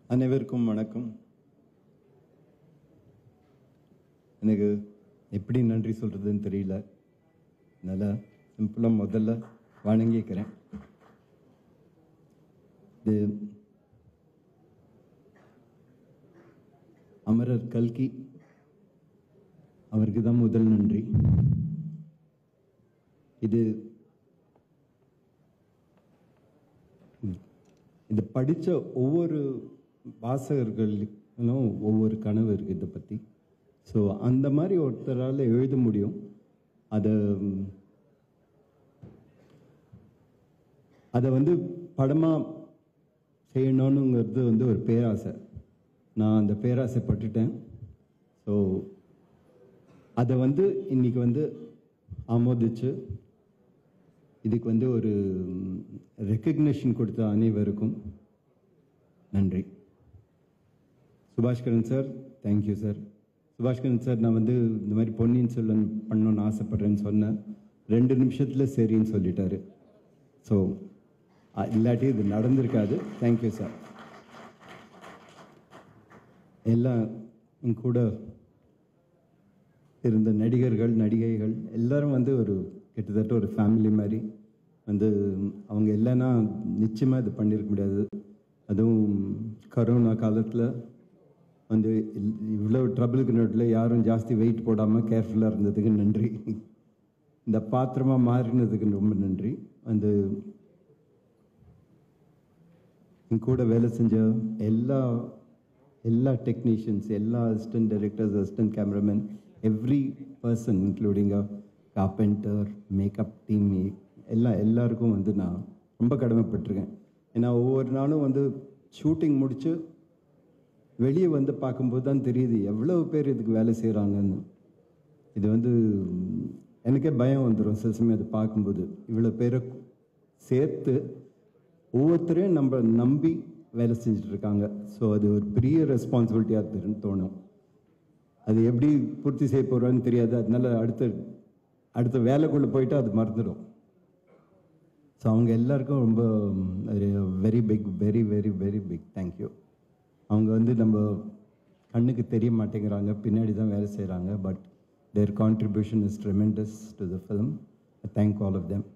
அனைவருக்கும் வணக்கம் எனக்கு எப்படி நன்றி சொல்றதுன்னு தெரியல நல்லா சிம்பிளாக முதல்ல வணங்கிக்கிறேன் இது அமரர் கல்கி அவருக்கு தான் முதல் நன்றி இது இது படித்த ஒவ்வொரு வாசகர்களுக்கும் ஒவ்வொரு கனவு இருக்குது இதை பற்றி ஸோ அந்த மாதிரி ஒருத்தரால் எழுத முடியும் அதை அதை வந்து படமாக செய்யணுங்கிறது வந்து ஒரு பேராசை நான் அந்த பேராசைப்பட்டுட்டேன் ஸோ அதை வந்து இன்னைக்கு வந்து ஆமோதிச்சு இதுக்கு வந்து ஒரு ரெக்கக்னிஷன் கொடுத்த அனைவருக்கும் நன்றி Subashkaran sir thank you sir Subashkaran sir நான் வந்து இந்த மாதிரி பொன்னியின் செல்வன் பண்ணணும்னு ஆசைப்பட்றேன்னு சொன்னேன் ரெண்டு நிமிஷத்தில் சரின்னு சொல்லிட்டாரு ஸோ இல்லாட்டி இது நடந்திருக்காது தேங்க்யூ சார் எல்லாம் என் கூட இருந்த நடிகர்கள் நடிகைகள் எல்லாரும் வந்து ஒரு கிட்டத்தட்ட ஒரு ஃபேமிலி மாதிரி வந்து அவங்க இல்லைன்னா நிச்சயமாக இது பண்ணியிருக்க முடியாது அதுவும் கரோனா காலத்தில் வந்து இல்- இவ்வளோ ட்ரபிளுக்கு நடுவில் யாரும் ஜாஸ்தி வெயிட் போடாமல் கேர்ஃபுல்லாக இருந்ததுக்கு நன்றி இந்த பாத்திரமாக மாறினதுக்கு ரொம்ப நன்றி வந்து என் கூட வேலை செஞ்ச எல்லா எல்லா டெக்னீஷியன்ஸ் எல்லா assistant directors assistant cameraman every person including uh carpenter makeup team எல்லா எல்லாருக்கும் வந்து நான் ரொம்ப கடமைப்பட்டிருக்கேன் ஏன்னா ஒவ்வொரு நாளும் வந்து ஷூட்டிங் முடிச்சு வெளியே வந்து பார்க்கும்போது தான் தெரியுது எவ்வளவு பேர் இதுக்கு வேலை செய்கிறாங்கன்னு இது வந்து ம், எனக்கே பயம் வந்துடும் சில சமயம் அதை பார்க்கும்போது இவ்வளோ பேரை சேர்த்து ஒவ்வொருத்தரையும் நம்ம நம்பி வேலை செஞ்சுட்டு இருக்காங்க ஸோ அது ஒரு பெரிய ரெஸ்பான்சிபிலிட்டியாக இருக்குன்னு தோணும் அது எப்படி பூர்த்தி செய்ய போகிறோன்னு தெரியாது அதனால அடுத்த அடுத்த வேலைக்குள்ளே போயிட்டு அது மறந்துடும் ஸோ அவங்க எல்லாருக்கும் ரொம்ப very big very very very big thank you அவங்க வந்து நம்ம கண்ணுக்கு தெரிய மாட்டேங்கிறாங்க பின்னாடி தான் வேலை செய்கிறாங்க but their contribution is tremendous to the film thank all of them